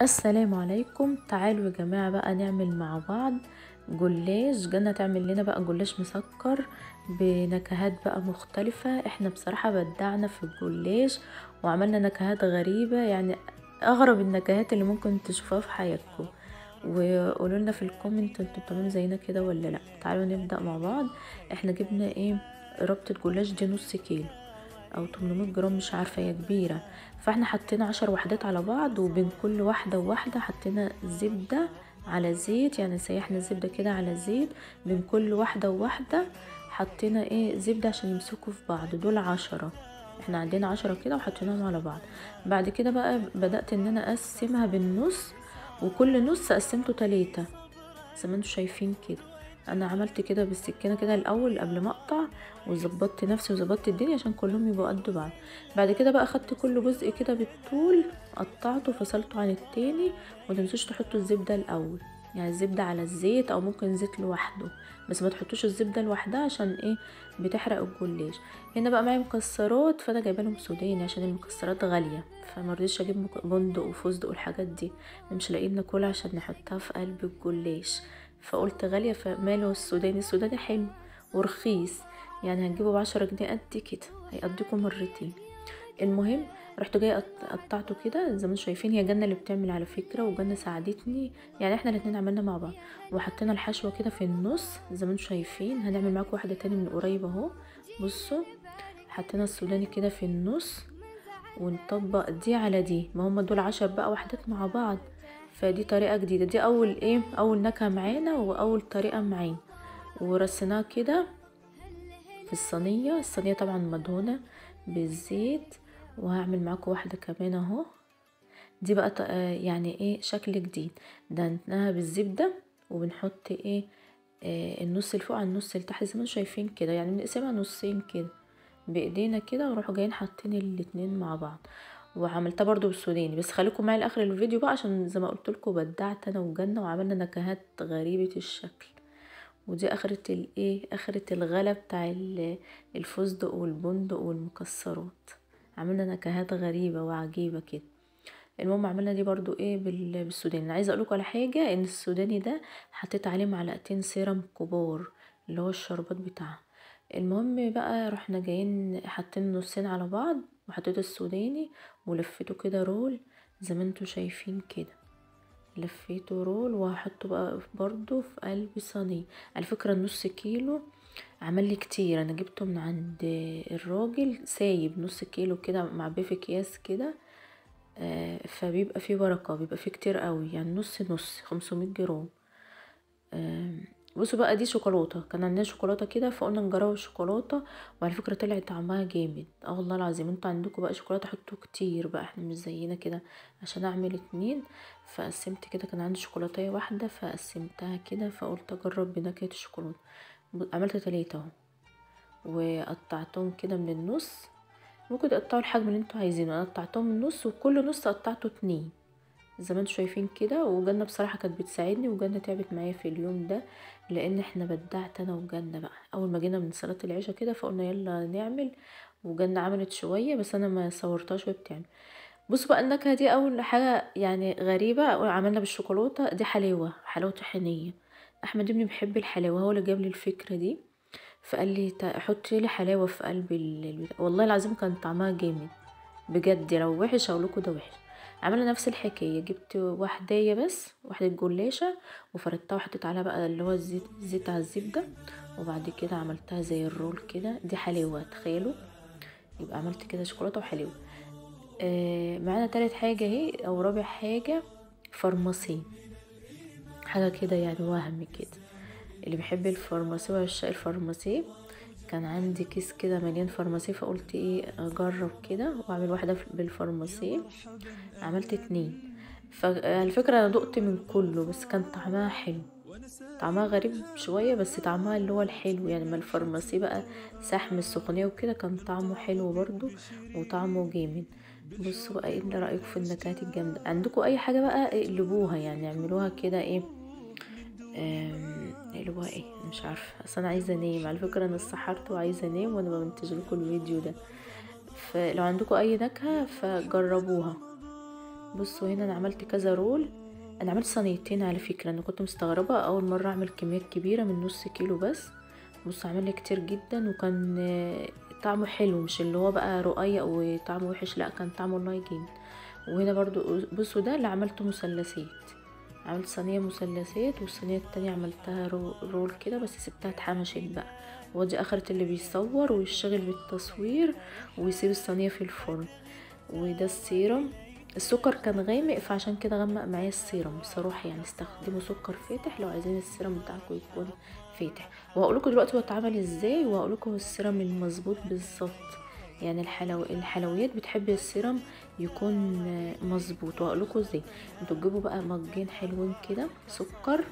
السلام عليكم تعالوا يا جماعة بقى نعمل مع بعض جلاش جنة تعمل لنا بقى جلاش مسكر بنكهات بقى مختلفة احنا بصراحة بدعنا في الجلاش وعملنا نكهات غريبة يعني اغرب النكهات اللي ممكن تشوفوها في حياتكم وقولوا لنا في الكومنت انتوا بتعملوا زينا كده ولا لا تعالوا نبدأ مع بعض احنا جبنا ايه ربطة جلاش دي نص كيلو او 800 جرام مش عارفه هي كبيره فاحنا حطينا عشر وحدات على بعض وبين كل واحده وواحده حطينا زبده على زيت يعني سيحنا الزبده كده على زيت بين كل واحده وواحده حطينا ايه زبده عشان يمسكوا في بعض دول عشرة احنا عندنا عشرة كده وحطيناهم على بعض بعد كده بقى بدأت ان انا اقسمها بالنص وكل نص قسمته تلاتة زي ما انتوا شايفين كده انا عملت كده بالسكينه كده الاول قبل ما اقطع وظبطت نفسي وظبطت الدنيا عشان كلهم يبقوا قد بعض بعد كده بقى خدت كل جزء كده بالطول قطعته وفصلته عن التاني ومتنسوش تحطوا الزبده الاول يعني الزبده على الزيت او ممكن زيت لوحده بس ما تحطوش الزبده لوحدها عشان ايه بتحرق الجلاش هنا بقى معايا مكسرات فانا جايبه لهم سوداني عشان المكسرات غاليه فما رضيتش اجيب بندق وفستق والحاجات دي مش لاقيين ناكلها عشان نحطها في قلب الجلاش فقلت غالية فماله السوداني السوداني حلو ورخيص يعني هنجيبه بعشرة جنيه قد كده هيقضيكم مرتين المهم رحت جايه قطعته كده زي ما شايفين هي جنة اللي بتعمل على فكرة وجنة ساعدتني يعني احنا الاتنين عملنا مع بعض وحطينا الحشوة كده في النص زي ما شايفين هنعمل معاكم واحدة تاني من قريب اهو بصوا حطينا السوداني كده في النص ونطبق دي على دي ما هم دول عشر بقى وحدات مع بعض فدي طريقة جديدة دي اول ايه اول نكهة معانا واول طريقة معانا ورصيناها كده في الصينية الصينية طبعا مدهونة بالزيت وهعمل معاكم واحدة كمان اهو دي بقى يعني ايه شكل جديد دهنتها بالزبدة وبنحط ايه آه النص اللي فوق على النص اللي تحت زي ما شايفين كده يعني بنقسمها نصين كده بايدينا كده ونروح جايين حاطين الاتنين مع بعض وعملتها برضو بالسوداني بس خليكم معايا لاخر الفيديو بقى عشان زي ما قلت لكم بدعت انا وجنة وعملنا نكهات غريبة الشكل ودي اخرة الايه اخرة الغلا بتاع الفستق والبندق والمكسرات عملنا نكهات غريبة وعجيبة كده المهم عملنا دي برضو ايه بالسوداني انا عايزه اقولكم على حاجه ان السوداني ده حطيت عليه معلقتين سيرم كبار اللي هو الشربات بتاعها المهم بقى رحنا جايين حاطين نصين على بعض وحطيت السوداني ولفيته كده رول زي ما انتوا شايفين كده لفيته رول وهحطه بقى برضو في قلب صينيه على فكره النص كيلو عمل لي كتير انا جبته من عند الراجل سايب نص كيلو كده معبيه في اكياس كده آه فبيبقى فيه بركه بيبقى فيه كتير قوي يعني نص نص 500 جرام آه بصوا بقى دي شوكولاته كان عندنا شوكولاته كده فقلنا نجرب الشوكولاته وعلى فكره طلع طعمها جامد اه والله العظيم انتوا عندكم بقى شوكولاته حطوا كتير بقى احنا مش زينا كده عشان اعمل اتنين فقسمت كده كان عندي شوكولاتايه واحده فقسمتها كده فقلت اجرب بنكهه الشوكولاته عملت تلاتة اهو وقطعتهم كده من النص ممكن تقطعوا الحجم اللي انتوا عايزينه انا قطعتهم من النص وكل نص قطعته اتنين زي ما انتوا شايفين كده وجنة بصراحة كانت بتساعدني وجنة تعبت معايا في اليوم ده لان احنا بدعت انا وجنة بقى اول ما جينا من صلاة العشاء كده فقلنا يلا نعمل وجنة عملت شوية بس انا ما صورتهاش وهي بتعمل بصوا بقى النكهة دي اول حاجة يعني غريبة عملنا بالشوكولاتة دي حلاوة حلاوة طحينية احمد ابني بيحب الحلاوة هو اللي جاب لي الفكرة دي فقال لي حطي لي حلاوة في قلب ال... والله العظيم كان طعمها جامد بجد لو وحش اقولكوا ده وحش عملنا نفس الحكايه جبت واحدايه بس واحده جلاشة وفردتها وحطيت عليها بقى اللي هو الزيت زيت على الزبده وبعد كده عملتها زي الرول كده دي حلاوه تخيلوا يبقى عملت كده شوكولاته وحلاوه آه معانا تالت حاجه اهي او رابع حاجه فارماسي حاجه كده يعني وهم كده اللي بيحب الفارماسي وعشاق الفارماسي كان عندي كيس كده مليان فارماسي فقلت ايه اجرب كده واعمل واحده بالفارماسي عملت اتنين فعلى فكره انا دقت من كله بس كان طعمها حلو طعمها غريب شويه بس طعمها اللي هو الحلو يعني ما الفارماسي بقى سحم السخونيه وكده كان طعمه حلو برضو وطعمه جامد بصوا بقى ايه رايكم في النكهات الجامده عندكم اي حاجه بقى اقلبوها يعني اعملوها كده ايه اللي هو ايه مش عارفه اصل انا عايزه انام على فكره انا اتسحرت وعايزه انام وانا بمنتج لكم الفيديو ده فلو عندكم اي نكهه فجربوها بصوا هنا انا عملت كذا رول انا عملت صينيتين على فكره انا كنت مستغربه اول مره اعمل كميات كبيره من نص كيلو بس بصوا عمل لي كتير جدا وكان طعمه حلو مش اللي هو بقى رقيق وطعمه وحش لا كان طعمه لايجين وهنا برضو بصوا ده اللي عملته مثلثات عملت صينيه مثلثات والصينيه التانية عملتها رول كده بس سبتها اتحمشت بقى ودي اخرة اللي بيصور ويشتغل بالتصوير ويسيب الصينيه في الفرن وده السيرم السكر كان غامق فعشان كده غمق معايا السيرم بصراحه يعني استخدموا سكر فاتح لو عايزين السيرم بتاعكم يكون فاتح وهقول لكم دلوقتي هو اتعمل ازاي وهقول لكم السيرم المظبوط بالظبط يعني الحلو... الحلويات بتحب السيرم يكون مظبوط وهقول لكم ازاي انتوا تجيبوا بقى مجين حلوين كده سكر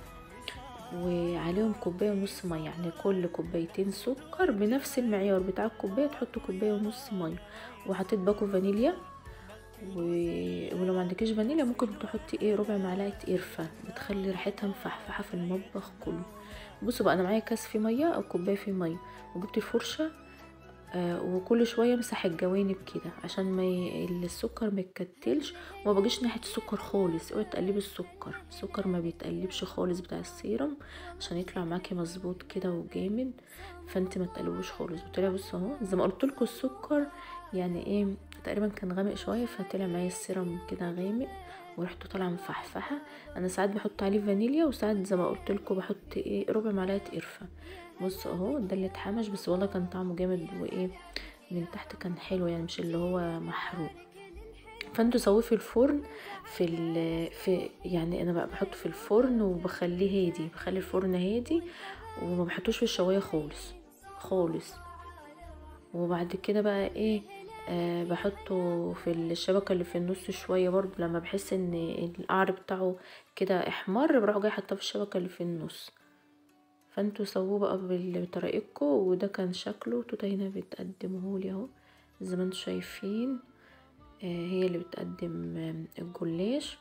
وعليهم كوبايه ونص ميه يعني كل كوبايتين سكر بنفس المعيار بتاع الكوبايه تحطوا كوبايه ونص ميه وحطيت باكو فانيليا و... ولو ما عندكيش فانيليا ممكن تحطي ايه ربع معلقه قرفه بتخلي ريحتها مفحفحه في المطبخ كله بصوا بقى انا معايا كاس فيه ميه او كوبايه فيه ميه وجبت الفرشه آه وكل شويه امسح الجوانب كده عشان ما ي... السكر ما يتكتلش وما بجيش ناحيه السكر خالص اوعي تقلبي السكر السكر ما بيتقلبش خالص بتاع السيرم عشان يطلع معاكي مظبوط كده وجامد فانت ما تقلبوش خالص بتقولي بصوا اهو زي ما قلت لكم السكر يعني ايه تقريبا كان غامق شويه فطلع معايا السيرم كده غامق وريحته طالعه مفحفحه انا ساعات بحط عليه فانيليا وساعات زي ما قلت لكم بحط ايه ربع معلقه قرفه بص اهو ده اللي اتحمش بس والله كان طعمه جامد وايه من تحت كان حلو يعني مش اللي هو محروق فانتوا سويه في الفرن في ال في يعني انا بقى بحطه في الفرن وبخليه هادي بخلي الفرن هادي وما بحطوش في الشوايه خالص خالص وبعد كده بقى ايه أه بحطه في الشبكة اللي في النص شوية برضو لما بحس ان القعر بتاعه كده احمر بروح جاي حاطاه في الشبكة اللي في النص فانتوا سووه بقى بطريقتكم وده كان شكله توتا هنا بتقدمهولي اهو زي ما انتوا شايفين أه هي اللي بتقدم الجلاش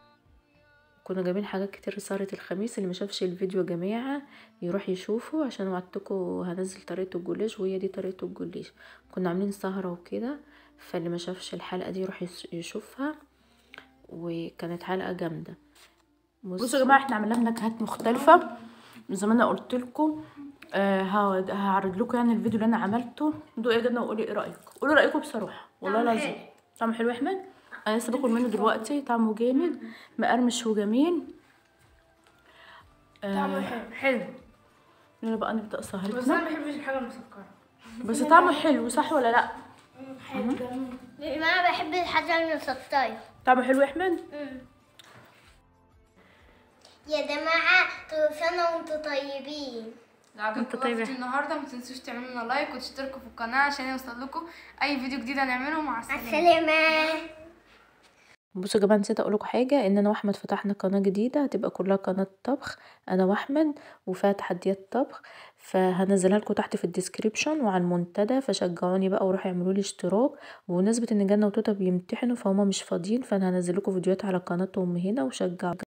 كنا جايبين حاجات كتير صارت الخميس اللي ما شافش الفيديو يا جماعه يروح يشوفه عشان وعدتكم هنزل طريقه الجلاش وهي دي طريقه الجلاش كنا عاملين سهره وكده فاللي ما شافش الحلقه دي يروح يشوفها وكانت حلقه جامده بصوا يا جماعه احنا عملنا نكهات مختلفه زي ما انا قلت لكم آه هعرض لكم يعني الفيديو اللي انا عملته دوقوا يا جدع وقولي ايه رايكم قولوا رايكم بصراحه والله لازم طعمه حلو يا احمد انا لسه باكل منه دلوقتي طعمه جامد مقرمش وجميل طعمه حلو حلو يلا بقى نبدا بس انا سهرتنا ما بحبش الحاجه المسكره بس طعمه حلو صح ولا لا حلو ما انا بحب الحاجه المسكره طعمه حلو يا احمد يا جماعه كل سنه وانتم طيبين لو عجبكم انت طيب يا وقت النهارده ما تنسوش تعملوا لنا لايك وتشتركوا في القناه عشان يوصل لكم اي فيديو جديد هنعمله مع مع السلامه السلامه بصوا يا جماعه نسيت اقول لكم حاجه ان انا واحمد فتحنا قناه جديده هتبقى كلها قناه طبخ انا واحمد وفيها تحديات طبخ فهنزلها لكم تحت في الديسكريبشن وعلى المنتدى فشجعوني بقى وروحوا اعملوا لي اشتراك وبمناسبه ان جنة وتوتا بيمتحنوا فهم مش فاضيين فانا هنزل لكم فيديوهات على قناتهم هنا وشجعوا